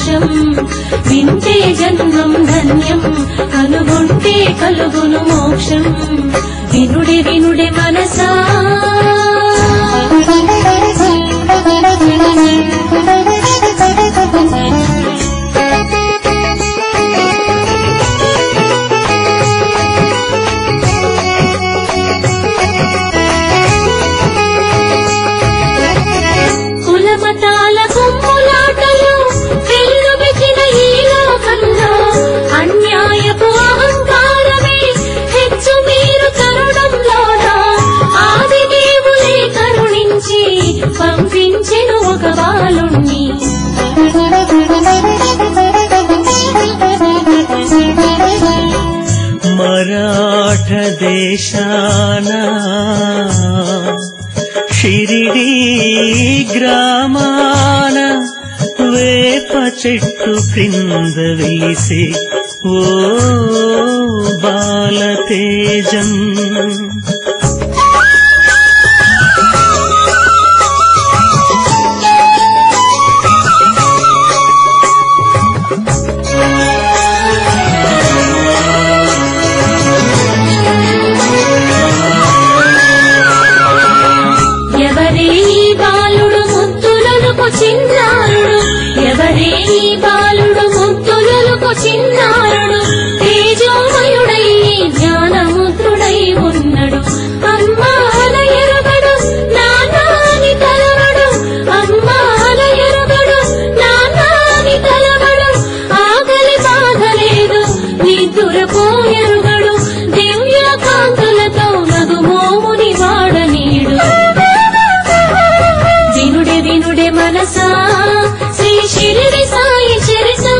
మోక్షం వింటే జన్మం ధన్యం కనుగొంటే కలుగును మోక్షం వినుడే వినుడే మనసా కులమతాల గుమ్ములాటలు వెల్లుబెట్టిన ఈ లోకంలో అన్యాయపు అహంకారమే హెచ్చు మీరు కరుణంలోన ఆది దేవులే కరుణించి పంపించెను ఒక బాలుణ్ణి మరాఠ దేశాన షిరిడి గ్రామాన వేప చెట్టు క్రింద వేసి ఓ బాలతేజం ఎవరే ఈ బాలుడు ముద్దులకు చిన్నారుడు ఎవరే ఈ బాలుడు ముద్దులకు చిన్నారుడు తేజోమయుడై జ్ఞానముద్రుడై ఉన్నడు అమ్మాల ఎరుగడు నానాని తలవడు అమ్మాల ఎరుగడు నానాని తలవడు ఆకలి బాధ లేదు నిద్దురపోయరుగడు దివ్య కాంతులతో నగుమోముని వాడనీడు వినుడే వినుడే మనసా శ్రీ షిరిడి సాయి చరితం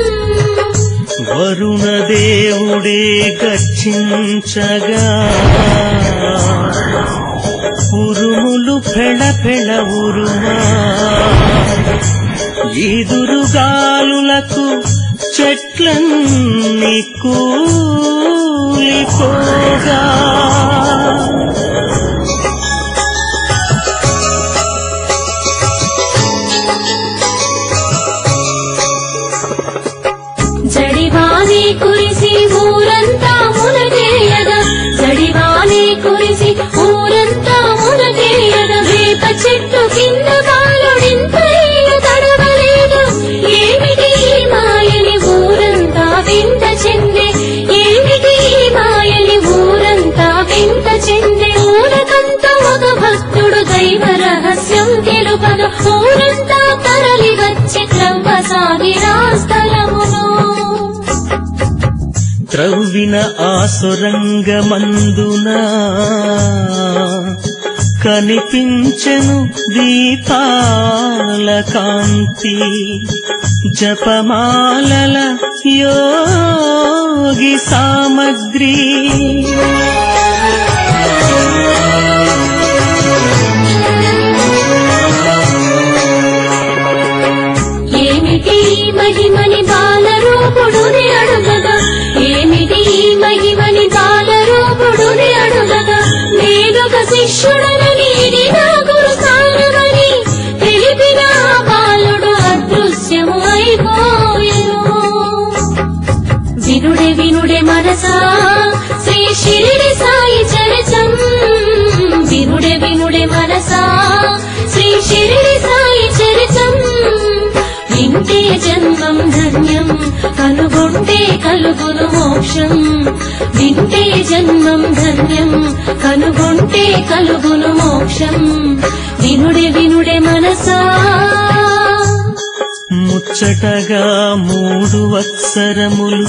వరుణ దేవుడే గర్జించగా ఉరుములు ఫెళ ఫెళ ఉరుమా ఈదురుగాలులకు చెట్లన్నీ కూలిపోగా జడివానే కురిసి ఊరంతా మునగేయగా జడివానే కురిసి ఊరంతా మునగేయగా వేప చెట్టు కింద బాలుడింతైలు తడవలేదు ఏమిటి ఈ మాయని ఊరంతా వింత చెందే ఏమిటి ఈ మాయని ఊరంతా వింత చెందే ఊరకంత ఒక భక్తుడు దైవ రహస్యం తెలుపగా ఊరంతా తరలి వచ్చి త్రవ్వసాగిరా స్థలమును త్రవ్విన ఆ సొరంగమందున కనిపించెను దీపాల కాంతి జపమాలల యోగి సామగ్రి ఏమిటి ఈ మహిమని బాలరూపుడుని అడుగగా ఏమిటి ఈ మహిమని బాలరూపుడుని అడుగగా నేనొక శిష్యుడనని ఇది నా గురు స్థానమని తెలిపిన ఆ బాలుడు అదృశ్యము అయిపోయెను వినుడే వినుడే మనసా శ్రీ షిరిడి సాయి చరితం వినుడే వినుడే మనసా శ్రీ షిరిడి సాయి చరితం వింటే జన్మం ధన్యం కనుగొంటే కలుగును మోక్షం వింటే జన్మం ధన్యం కనుగొంటే కలుగును మోక్షం వినుడే వినుడే మనసా ముచ్చటగా మూడు వత్సరములు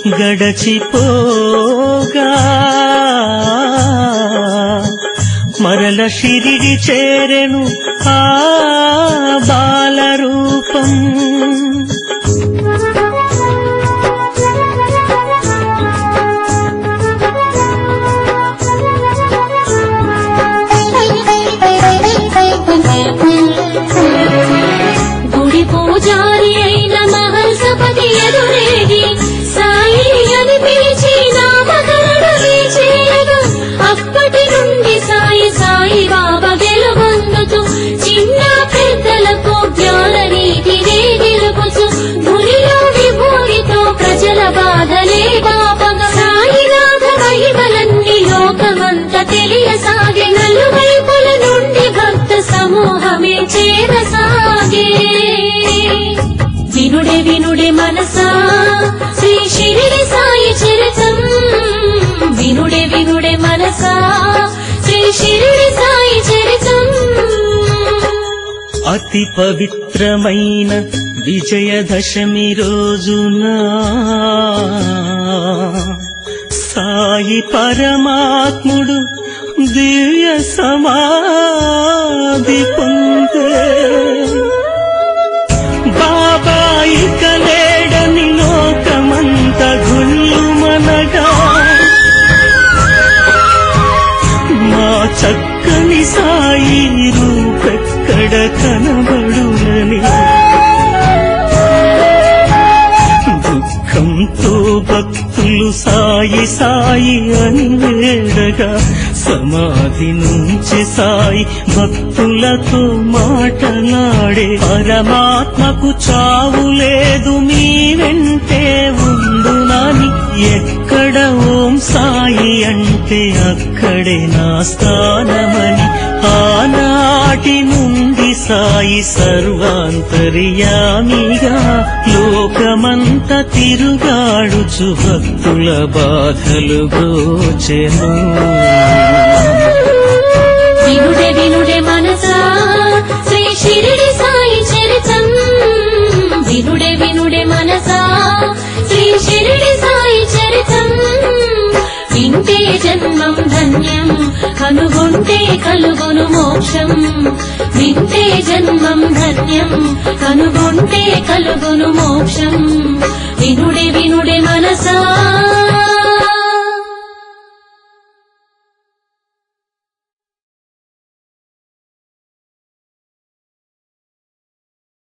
గడచిపోగా మరల షిరిడి చేరెను ఆ బాలరూపం గుడి పూజారి అయిన మహల్సపతి ఎదురేగి సాయి అని పిలిచి నామకరణ చేయగా అప్పటి నుండి సాయి సాయి బాబా వెలుగొందుతూ చిన్న పెద్దలకు జ్ఞాన నీతి వేగి చేరసాగే వినుడే వినుడే మనసా శ్రీ షిరిడి సాయి చరితం వినుడే వినుడే మనసా శ్రీ షిరిడి సాయి చరితం అతి పవిత్రమైన విజయదశమి రోజున సాయి పరమాత్ముడు దివ్య సమాధి పొందే బాబా ఇక లేడని లోకమంత గుల్లుమనగా మా చక్కని సాయి రూపెక్కడ కనబడునని దుఃఖంతో భక్తులు సాయి సాయి అని వేడగా సమాధి నుంచి సాయి భక్తులతో మాటలాడే పరమాత్మకు చావు లేదు మీ వెంటే ఉండునని ఎక్కడ ఓం సాయి అంటే అక్కడే నా స్థానమని ఆనాటి నుండి సాయి సర్వాంతర్యామిగా లోకమంత తిరుగాడుచు భక్తుల బాధలు గోచెను వినుడే వినుడే మనసా శ్రీ షిరిడి సాయి చరితం వినుడే వినుడే మనసా శ్రీ షిరిడి సాయి చరితం వింటే జన్మం ధన్యం కనుగొంటే కలుగును మోక్షం వింటే జన్మం ధన్యం కనుగొంటే కలుగును మోక్షం వినుడే వినుడే మనసా